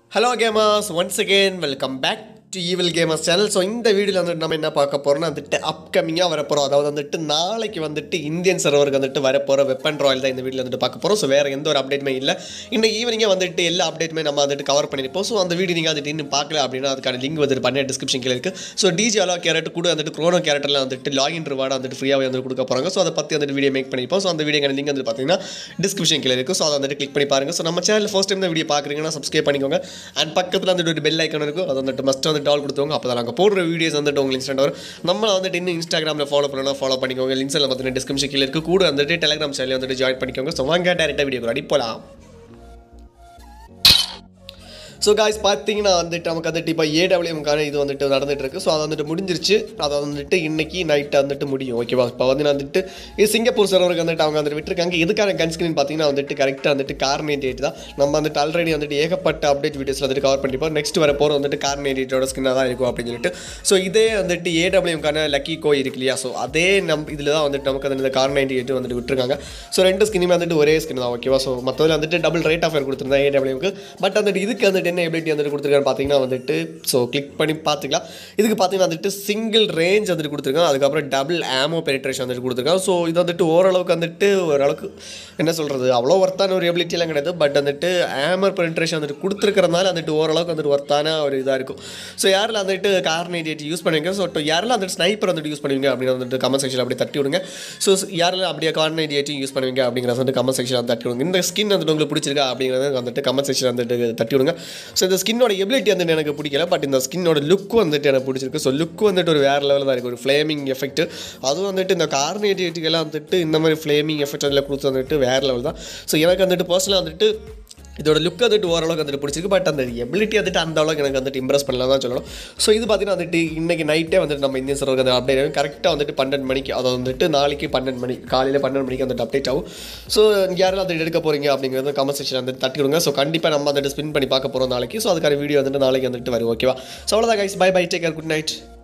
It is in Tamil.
hello gamers once again welcome back to evil gamers channel so இந்த வீடியோவில் வந்துட்டு நம்ம என்ன பார்க்க போகிறோம்னா வந்துட்டு அப்கமிங்காக வரப்போகிறோம் அதாவது வந்துட்டு நாளைக்கு வந்துட்டு இந்தியன் சர்வருக்கு வந்துட்டு வரப்போகிற வெப்பன் ராயல் தான் இந்த வீடியோவில் வந்துட்டு பார்க்க போகிறோம் ஸோ வேறு எந்த ஒரு அப்டேட்டுமே இல்லை இன்னும் ஈவினிங்கே வந்துட்டு எல்லா அப்டேட்டுமே நம்ம வந்துட்டு கவர் பண்ணியிருப்போம் ஸோ அந்த வீடியோ நீங்கள் வந்துட்டு இன்னும் பார்க்கல அப்படின்னா அதுக்கான லிங்க் வந்துட்டு பண்ண டிஸ்கிரிப்ஷன் கீழே இருக்குது ஸோ டிஜி அலோ கேரட் கூட வந்துட்டு க்ரோனோ கேரக்டரில் வந்துட்டு லாகின் ரிவார்டு வந்துட்டு ஃப்ரீயாகவே வந்து கொடுக்க போகிறாங்க ஸோ அதை பற்றி வந்துட்டு வீடியோ மேக் பண்ணியிருப்போம் ஸோ அந்த வீடியோ லிங்க் வந்து பார்த்தீங்கன்னா டிஸ்கிரிப்ஷன் கீழே இருக்குது ஸோ அதை வந்துட்டு கிளிக் பண்ணி பாருங்கள் ஸோ நம்ம சேனல் ஃபர்ஸ்ட் டைம் இந்த வீடியோ பார்க்குறீங்கன்னா சப்ஸ்கிரைப் பண்ணிக்கோங்க அண்ட் பக்கத்தில் வந்துட்டு ஒரு பெல் ஐக்கன் இருக்கும் அது வந்துட்டு மஸ்ட் வந்து டால் கொடுத்துருவாங்க அப்போ தான் நாங்கள் போடுற வீடியோஸ் வந்துட்டு உங்களுக்கு இன்ஸ்டன்ட் வரும் நம்மளை வந்துட்டு இன்னும் இன்ஸ்டாகிராமில் ஃபாலோ பண்ணலாம் ஃபாலோ பண்ணிக்கோங்க லிங்க்ஸ் எல்லாம் வந்துட்டு டிஸ்கிரிப்ஷன் கீழே இருக்குது கூட வந்துட்டு டெலிகிராம் சேனல் வந்துட்டு ஜாயின் பண்ணிக்கோங்க ஸோ வாங்க டேரெக்டாக வீடியோ அடி போகலாம் ஸோ காய்ஸ் பார்த்தீங்கன்னா வந்துட்டு நமக்கு வந்துட்டு இப்போ ஏடபிள்யூஎம்கான இது வந்துட்டு நடந்துட்டு இருக்கு ஸோ அது வந்துட்டு முடிஞ்சிருச்சு அதை வந்துட்டு இன்னைக்கு நைட்டு வந்துட்டு முடியும் ஓகேவா இப்போ வந்து நான் வந்துட்டு இது சிங்கப்பூர் சர்வருக்கு வந்துட்டு அவங்க வந்துட்டு விட்டுருக்காங்க எதுக்கான கன்ஸ்கிரீன் பார்த்தீங்கன்னா வந்துட்டு கரெக்டாக வந்துட்டு கார்னேட் டேட் தான் நம்ம வந்துட்டு ஆல்ரெடி வந்துட்டு ஏகப்பட்ட அப்டேட் வீடியோஸில் வந்துட்டு கவர் பண்ணிப்போம் நெக்ஸ்ட் வர போகிற வந்துட்டு கார்னேட் டேட்டோட ஸ்கின்னாக தான் இருக்கும் அப்படின்னு சொல்லிட்டு ஸோ இதே வந்துட்டு ஏடபிள்யூஎம்கான லக்கி கோ இருக்கு இல்லையா ஸோ அதே நம் இதில் தான் வந்துட்டு நமக்கு அந்த கார் நைன்டி எயிட் வந்துட்டு விட்டுருக்காங்க ஸோ ரெண்டு ஸ்கின்னுமே வந்துட்டு ஒரே ஸ்கின் தான் ஓகேவா ஸோ மற்றதில் வந்துட்டு டபுள் ரேட் ஆஃப் ஃபயர் கொடுத்துருந்தேன் ஏடபிள்யூக்கு பட் வந்துட்டு இதுக்கு வந்துட்டு என்ன எபிலிட்டி வந்துட்டு கொடுத்துருக்கான்னு பார்த்தீங்கன்னா வந்துட்டு ஸோ கிளிக் பண்ணி பார்த்துக்கலாம் இதுக்கு பார்த்தீங்கன்னா வந்துட்டு சிங்கிள் ரேஞ்ச் வந்துட்டு கொடுத்துருக்காங்க அதுக்கப்புறம் டபுள் ஆமோ பெனிட்ரேஷன் வந்துட்டு கொடுத்துருக்காங்க ஸோ இது வந்துட்டு ஓரளவுக்கு வந்துட்டு ஓரளவுக்கு என்ன சொல்கிறது அவ்வளோ ஒர்த்தான ஒரு எபிலிட்டிலாம் கிடையாது பட் வந்துட்டு ஆமர் பெனிட்ரேஷன் வந்துட்டு கொடுத்துருக்கறனால வந்துட்டு ஓரளவுக்கு வந்துட்டு ஒர்த்தான ஒரு இதாக இருக்கும் ஸோ யாரில் வந்துட்டு கார் நைட் யூஸ் பண்ணுவீங்க ஸோ யாரெல்லாம் வந்துட்டு ஸ்னைப்பர் வந்துட்டு யூஸ் பண்ணுவீங்க அப்படின்னு வந்துட்டு கமெண்ட் செக்ஷன் அப்படியே தட்டி விடுங்க ஸோ யாரெல்லாம் அப்படியே கார் நைட் யூஸ் பண்ணுவீங்க அப்படிங்கிறத வந்துட்டு கமெண்ட் செக்ஷன் தட்டி விடுங்க இந்த ஸ்கின் வந்துட்டு உங்களுக்கு பிடிச்சிருக்கா அப்படிங்கிறத வந்துட்டு கமெண்ட் செக்ஷன் வந்துட்டு தட்டி விடுங்க ஸோ இந்த ஸ்கின்னோட எபிலிட்டி வந்துட்டு எனக்கு பிடிக்கல பட் இந்த ஸ்கின்னோட லுக் வந்துட்டு எனக்கு பிடிச்சிருக்கு ஸோ லுக் வந்துட்டு ஒரு வேறு லெவலில் தான் இருக்குது ஒரு ஃப்ளேமிங் எஃபெக்ட் அதுவும் வந்துட்டு இந்த கார்னேட்டிவிட்டிக்கெல்லாம் வந்துட்டு இந்த மாதிரி ஃப்ளேமிங் எஃபெக்ட் அதில் கொடுத்து வந்துட்டு வேறு லெவல் தான் ஸோ எனக்கு வந்துட்டு பர்சனலாக வந்துட்டு இதோட லுக் வந்துட்டு ஓரளவுக்கு வந்துட்டு பிடிச்சிருக்கு பட் அந்த எபிலிட்டி வந்துட்டு அந்த அளவுக்கு எனக்கு வந்துட்டு இம்ப்ரெஸ் பண்ணலாம் தான் சொல்லணும் ஸோ இது பார்த்தீங்கன்னா வந்துட்டு இன்னைக்கு நைட்டே வந்துட்டு நம்ம இந்தியன் சர்வருக்கு அந்த அப்டேட் ஆகும் கரெக்டாக வந்துட்டு பன்னெண்டு மணிக்கு அதை வந்துட்டு நாளைக்கு பன்னெண்டு மணி காலையில் பன்னெண்டு மணிக்கு வந்துட்டு அப்டேட் ஆகும் ஸோ யாரெல்லாம் அதை எடுக்க போகிறீங்க அப்படிங்கிறது கமெண்ட் செக்ஷன் வந்துட்டு தட்டி விடுங்க ஸோ கண்டிப்பாக நம்ம வந்துட்டு ஸ்பின் பண்ணி பார்க்க போகிறோம் நாளைக்கு ஸோ அதுக்கான வீடியோ வந்துட்டு நாளைக்கு வந்துட்டு வரும் ஓகேவா ஸோ அவ்வளோதான் guys bye bye take care good night